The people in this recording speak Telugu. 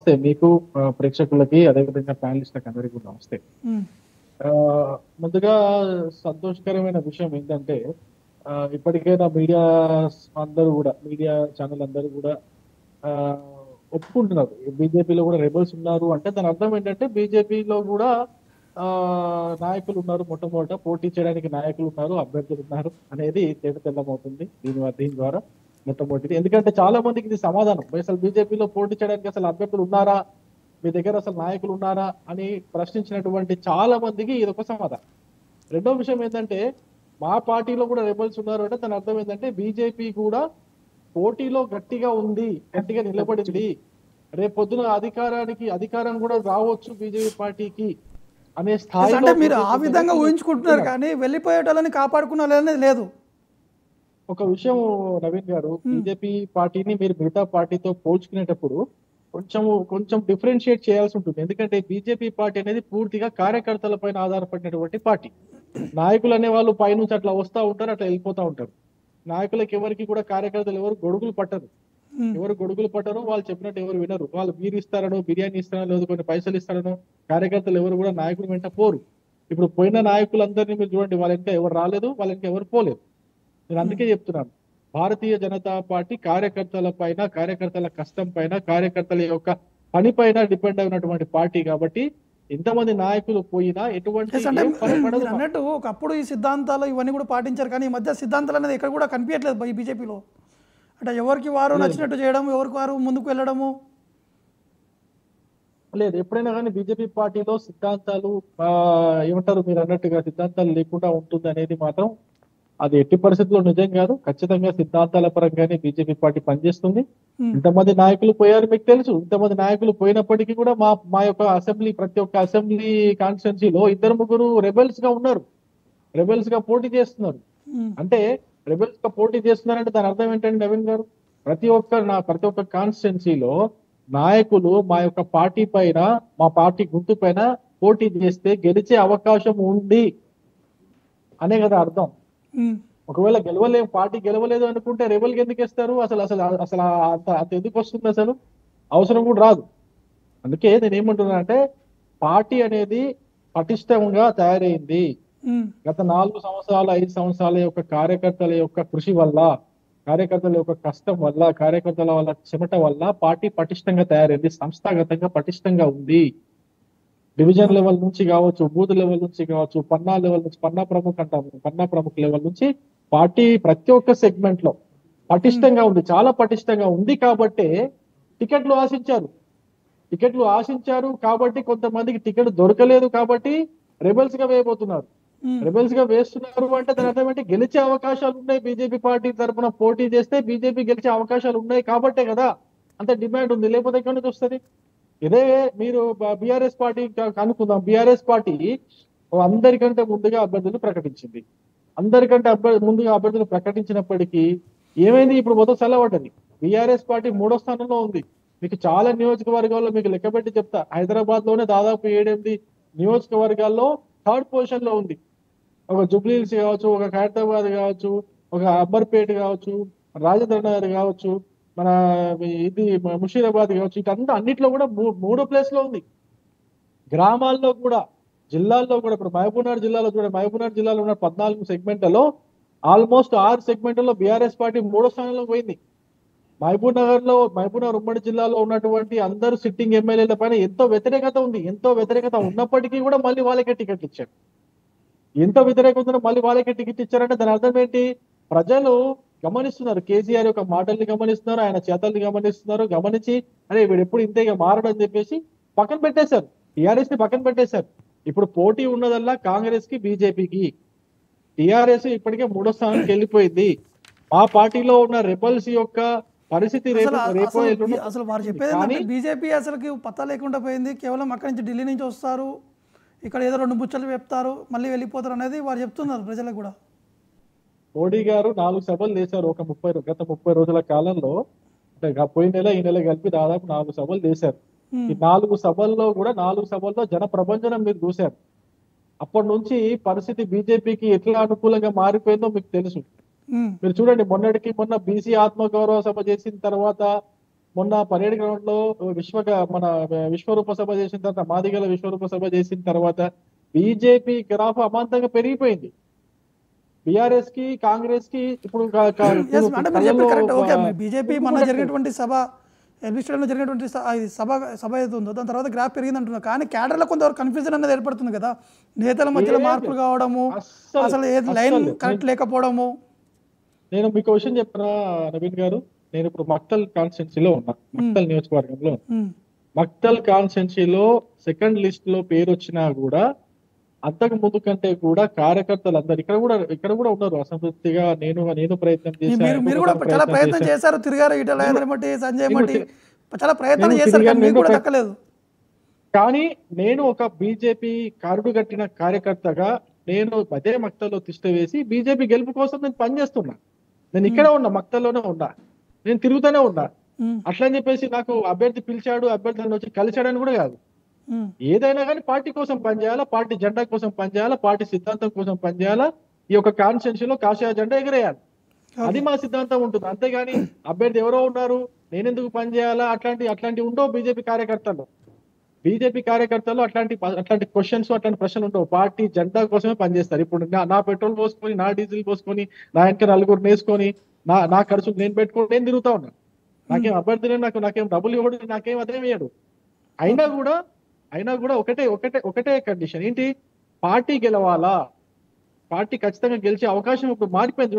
నమస్తే మీకు ఆ, ప్రేక్షకులకి అదేవిధంగా ప్యానలిస్ట్లకు అందరికీ కూడా నమస్తే ఉమ్, ఆ, ముందుగా సంతోషకరమైన విషయం ఏంటంటే ఆ, ఇప్పటికైనా మీడియా అందరూ కూడా మీడియా ఛానల్ అందరూ కూడా ఆ, ఒప్పుకుంటున్నారు బీజేపీలో కూడా రెబల్స్ ఉన్నారు అంటే దాని అర్థం ఏంటంటే బీజేపీలో కూడా ఆ, నాయకులు ఉన్నారు మొట్టమొదట పోటీ చేయడానికి నాయకులు ఉన్నారు అభ్యర్థులు ఉన్నారు అనేది తేట తెల్లమవుతుంది దీని దీని ద్వారా మొట్టమొదటిది ఎందుకంటే చాలా మందికి ఇది సమాధానం అసలు బీజేపీలో పోటీ చేయడానికి అసలు అభ్యర్థులు ఉన్నారా మీ దగ్గర అసలు నాయకులు ఉన్నారా అని ప్రశ్నించినటువంటి చాలా మందికి ఇది ఒక సమాధానం రెండో విషయం ఏంటంటే మా పార్టీలో కూడా రెబల్స్ ఉన్నారు అంటే దాని అర్థం ఏంటంటే బీజేపీ కూడా పోటీలో గట్టిగా ఉంది గట్టిగా నిలబడింది రేపు పొద్దున అధికారానికి అధికారం కూడా రావచ్చు బీజేపీ పార్టీకి అనే ఎస్ స్థాయిలో అంటే మీరు ఆ బీజేపీ విధంగా నాయకులు ఊహించుకుంటున్నారు ఉన్నారు. కానీ వెళ్ళిపోయేటోళ్ళని కాపాడుకున్న లేదు ఒక విషయం నవీన్ గారు బీజేపీ పార్టీని మీరు మిగతా పార్టీతో పోల్చుకునేటప్పుడు కొంచెం కొంచెం డిఫరెన్షియేట్ చేయాల్సి ఉంటుంది ఎందుకంటే బీజేపీ పార్టీ అనేది పూర్తిగా కార్యకర్తల పైన ఆధారపడినటువంటి పార్టీ నాయకులు అనే వాళ్ళు పైనుంచి అట్లా వస్తా ఉంటారు అట్లా వెళ్ళిపోతా ఉంటారు నాయకులకు ఎవరికి కూడా కార్యకర్తలు ఎవరు గొడుగులు పట్టరు ఉమ్, ఎవరు గొడుగులు పట్టరు వాళ్ళు చెప్పినట్టు ఎవరు వినరు వాళ్ళు బీర్ ఇస్తారనో బిర్యానీ ఇస్తారనో లేదు కొన్ని పైసలు ఇస్తారనో కార్యకర్తలు ఎవరు కూడా నాయకులు వెంట పోరు ఇప్పుడు పోయిన నాయకులందరినీ మీరు చూడండి వాళ్ళ ఇంకా ఎవరు రాలేదు వాళ్ళ ఇంకా ఎవరు పోలేదు నేను అందుకే చెప్తున్నాను భారతీయ జనతా పార్టీ కార్యకర్తల పైన కార్యకర్తల కష్టం పైన కార్యకర్తల యొక్క పని పైన డిపెండ్ అయినటువంటి పార్టీ కాబట్టి ఎంతమంది నాయకులు పోయినా ఎటువంటి ఎస్ అంటే ఏం ఫరక్ పడదు మీరు అన్నట్టు ఒకప్పుడు ఈ సిద్ధాంతాలు ఇవన్నీ కూడా పాటించారు కానీ ఈ మధ్య సిద్ధాంతాలు అనేది ఎక్కడ కూడా కనిపించట్లేదు ఈ బీజేపీలో అంటే ఎవరికి వారు నచ్చినట్టు చేయడం ఎవరికి వారు ముందుకు వెళ్ళడము లేదు ఎప్పుడైనా కానీ బీజేపీ పార్టీలో సిద్ధాంతాలు ఆ, ఏమంటారు మీరు అన్నట్టుగా సిద్ధాంతాలు లేకుండా ఉంటుంది అనేది మాత్రం అది ఎట్టి పరిస్థితుల్లో నిజం కాదు ఖచ్చితంగా సిద్ధాంతాల పరంగానే బీజేపీ పార్టీ పనిచేస్తుంది ఉమ్, ఇంతమంది నాయకులు పోయారు మీకు తెలుసు ఇంతమంది నాయకులు పోయినప్పటికీ కూడా మా మా యొక్క అసెంబ్లీ ప్రతి ఒక్క అసెంబ్లీ కాన్స్టిట్యున్సీలో ఇద్దరు ముగ్గురు రెబెల్స్ గా ఉన్నారు రెబెల్స్ గా పోటీ చేస్తున్నారు ఉమ్, అంటే రెబెల్స్ గా పోటీ చేస్తున్నారంటే దాని అర్థం ఏంటంటే నవీన్ గారు ప్రతి ఒక్క నా ప్రతి ఒక్క కాన్స్టిట్యున్సీలో నాయకులు మా యొక్క పార్టీ పైన మా పార్టీ గుర్తు పైన పోటీ చేస్తే గెలిచే అవకాశం ఉంది అనే కదా అర్థం ఉమ్, ఒకవేళ గెలవలే పార్టీ గెలవలేదు అనుకుంటే రెబల్కి ఎందుకు ఇస్తారు అసలు అసలు అసలు అంత అంత ఎందుకు వస్తుంది అసలు అవసరం కూడా రాదు అందుకే నేను ఏమంటున్నా అంటే పార్టీ అనేది పటిష్టంగా తయారైంది ఉమ్, గత నాలుగు సంవత్సరాల ఐదు సంవత్సరాల యొక్క కార్యకర్తల యొక్క కృషి వల్ల కార్యకర్తల యొక్క కష్టం వల్ల కార్యకర్తల వల్ల చెమట వల్ల పార్టీ పటిష్టంగా తయారైంది సంస్థాగతంగా పటిష్టంగా ఉంది డివిజన్ లెవెల్ నుంచి కావచ్చు బూత్ లెవెల్ నుంచి కావచ్చు పన్నా లెవెల్ నుంచి పన్నా ప్రముఖ్ అంటాము పన్నా ప్రముఖ్ లెవెల్ నుంచి పార్టీ ప్రతి ఒక్క సెగ్మెంట్ లో పటిష్టంగా ఉంది చాలా పటిష్టంగా ఉంది కాబట్టే టికెట్లు ఆశించారు టికెట్లు ఆశించారు కాబట్టి కొంతమందికి టికెట్ దొరకలేదు కాబట్టి రెబల్స్ గా వేయబోతున్నారు ఉమ్. రెబల్స్ గా వేస్తున్నారు అంటే దాని అర్థం ఏంటి గెలిచే అవకాశాలు ఉన్నాయి బీజేపీ పార్టీ తరఫున పోటీ చేస్తే బీజేపీ గెలిచే అవకాశాలు ఉన్నాయి కాబట్టే కదా అంత డిమాండ్ ఉంది లేకపోతే ఎక్కడి నుంచి వస్తుంది ఇదే మీరు బీఆర్ఎస్ పార్టీ క- కనుక్కుందాం బీఆర్ఎస్ పార్టీ అందరికంటే ముందుగా అభ్యర్థులు ప్రకటించింది అందరికంటే అభ్యర్థి ముందుగా అభ్యర్థులు ప్రకటించినప్పటికీ ఏమైంది ఇప్పుడు మొత్తం సెలవడ్డది బీఆర్ఎస్ పార్టీ మూడో స్థానంలో ఉంది మీకు చాలా నియోజకవర్గాల్లో మీకు లెక్క పెట్టి చెప్తా హైదరాబాద్ లోనే దాదాపు ఏడెనిమిది నియోజకవర్గాల్లో థర్డ్ పొజిషన్ లో ఉంది ఒక జుబ్లీహిల్స్ కావచ్చు ఒక ఖైరతాబాద్ కావచ్చు ఒక అంబర్పేట కావచ్చు రాజేంద్ర నగర్ కావచ్చు మన ఇది ముషీరాబాద్ కావచ్చు ఇటంతా అన్నిట్లో కూడా మూ- మూడో ప్లేస్ లో ఉంది గ్రామాల్లో కూడా జిల్లాల్లో కూడా ఇప్పుడు మహబూబ్నగర్ జిల్లాలో చూడండి మహబూబ్నగర్ జిల్లాలో ఉన్న పద్నాలుగు సెగ్మెంట్లలో ఆల్మోస్ట్ ఆరు సెగ్మెంట్లలో బీఆర్ఎస్ పార్టీ మూడో స్థానంలో పోయింది మహబూబ్ నగర్ లో మహబూబ్ నగర్ ఉమ్మడి జిల్లాలో ఉన్నటువంటి అందరు సిట్టింగ్ ఎమ్మెల్యేల పైన ఎంతో వ్యతిరేకత ఉంది ఎంతో వ్యతిరేకత ఉన్నప్పటికీ కూడా మళ్ళీ వాళ్ళకే టికెట్ ఇచ్చారు ఎంతో వ్యతిరేకత ఉందో మళ్ళీ వాళ్ళకే టికెట్ ఇచ్చారంటే దాని అర్థం ఏంటి ప్రజలు గమనిస్తున్నారు కేసీఆర్ యొక్క మాటల్ని గమనిస్తున్నారు ఆయన చేతల్ని గమనిస్తున్నారు గమనించి అరే వీడు ఎప్పుడు ఇంతేగా మారడం అని చెప్పేసి పక్కన పెట్టేశారు టిఆర్ఎస్ ని పక్కన పెట్టేశారు ఇప్పుడు పోటీ ఉన్నదల్లా కాంగ్రెస్ కి బీజేపీకి టిఆర్ఎస్ ఇప్పటికే మూడో స్థానానికి వెళ్ళిపోయింది మా పార్టీలో ఉన్న రెబల్స్ యొక్క పరిస్థితి రేపు అసలు రేపు అసలు ఎల్లుండో అసలు వారు చెప్పేది కానీ ఏంటంటే బీజేపీ అసలుకి పత్తా లేకుండా పోయింది కేవలం అక్కడి నుంచి ఢిల్లీ నుంచి వస్తారు ఇక్కడ ఏదో రెండు ముచ్చలు చెప్తారు మళ్ళీ వెళ్ళిపోతారు అనేది వారు చెప్తున్నారు ప్రజలకు కూడా మోడీ గారు నాలుగు సభలు చేశారు ఒక ముప్పై రో- గత ముప్పై రోజుల కాలంలో అంటే గా- పోయిన నెల ఈ నెల కలిపి దాదాపు నాలుగు సభలు చేశారు ఉమ్, ఈ నాలుగు సభల్లో కూడా నాలుగు సభల్లో జన ప్రభంజనం మీరు చూశారు అప్పటి నుంచి పరిస్థితి బీజేపీకి ఎట్లా అనుకూలంగా మారిపోయిందో మీకు తెలుసు ఉమ్, మీరు చూడండి మొన్నటికి మొన్న బీసీ ఆత్మగౌరవ సభ చేసిన తర్వాత మొన్న పరేడ్ గ్రౌండ్ లో విశ్వ మన విశ్వరూప సభ చేసిన తర్వాత మాదిగల విశ్వరూప సభ చేసిన తర్వాత బీజేపీ గ్రాఫ్ అమాంతంగా పెరిగిపోయింది బిఆర్ఎస్ కి కాంగ్రెస్ కి ఇప్పుడు క- క- ఎస్ ఇప్పుడు అంటే మీరు చెప్పేది కరెక్ట్ ఓకే కళ్ళల్లో, బీజేపీ ఉప్పు మొన్న పట్టదు. జరిగినటువంటి సభ ఎల్బీ స్టేడియంలో జరిగినటువంటి స- ఆ ఇది సభ సభ ఏది ఉందో దాని తర్వాత గ్రాఫ్ పెరిగింది అంటున్నారు కానీ క్యాడర్లో కొంతవరకు కన్ఫ్యూజన్ అనేది ఏర్పడుతుంది కదా నేతల మధ్యలో లేదు. మార్పులు కావడము అస్సలు- అసలు ఏది లైన్ అస్సలు. కరెక్ట్ లేకపోవడము నేను మీకు విషయం చెప్పిన నవీన్ గారు నేను ఇప్పుడు మక్తల్ కాన్స్టిట్యున్సీలో ఉన్నా మక్తల్ నియోజకవర్గంలో ఉన్నా. ఉమ్, మక్తల్ కాన్స్టిట్యున్సీలో సెకండ్ లిస్ట్ లో పేరు వచ్చినా కూడా అంతకు ముందు కంటే కూడా కార్యకర్తలు అందరు ఇక్కడ కూడా ఇక్కడ కూడా ఉన్నారు అసంతృప్తిగా నేను నేను ప్రయత్నం మీరు చేశాను మీరు కూడా ఇంకొకరు చాలా ప్రయత్నం చేశాను. చేశారు తిరిగారు ఇటల మట్టి సంజయ్ నేను మట్టి చాలా ప్రయత్నం నేను చేశారు తిరిగాను, కానీ మీకు నేను కూడా ప్రయ- దక్కలేదు కానీ నేను ఒక బీజేపీ కారుడు కట్టిన కార్యకర్తగా నేను అదే మక్తల్లో తిష్ట వేసి బీజేపీ గెలుపు కోసం నేను పనిచేస్తున్నా నేను ఇక్కడే ఉన్నా మక్తల్లోనే ఉన్నా నేను తిరుగుతూనే ఉన్నా ఉమ్, అట్లా అని చెప్పేసి నాకు అభ్యర్థి పిలిచాడు అభ్యర్థి నన్ను వచ్చి కలిశాడని కూడా కాదు ఉమ్, ఏదైనా కానీ పార్టీ కోసం పనిచేయాలా పార్టీ జెండా కోసం పనిచేయాలా పార్టీ సిద్ధాంతం కోసం పనిచేయాలా ఈ యొక్క కాన్స్టిట్యున్సీలో కాషాయ జెండా ఎగరేయాలి అది మా సిద్ధాంతం ఉంటుంది అంతేగాని అభ్యర్థి ఎవరో ఉన్నారు నేనెందుకు పనిచేయాలా అట్లాంటి అట్లాంటి ఉండవు బీజేపీ కార్యకర్తలు బీజేపీ కార్యకర్తలు అట్లాంటి అట్లాంటి క్వశ్చన్స్ అట్లాంటి ప్రశ్నలు ఉండవు పార్టీ జెండా కోసమే పనిచేస్తారు ఇప్పుడు నా నా పెట్రోల్ పోసుకొని నా డీజిల్ పోసుకొని నా వెనక నలుగురు వేసుకొని నా నా ఖర్చు నేను పెట్టుకొని నేను తిరుగుతా ఉన్నా నాకేం అభ్యర్థి లేదు, నాకు నాకేం డబ్బులు ఇవ్వడు నాకేం అదేం ఇవ్వడు అయినా కూడా అయినా కూడా ఒకటే ఒకటే ఒకటే కండిషన్ ఏంటి పార్టీ గెలవాలా పార్టీ ఖచ్చితంగా గెలిచే అవకాశం ఇప్పుడు మారిపోయింది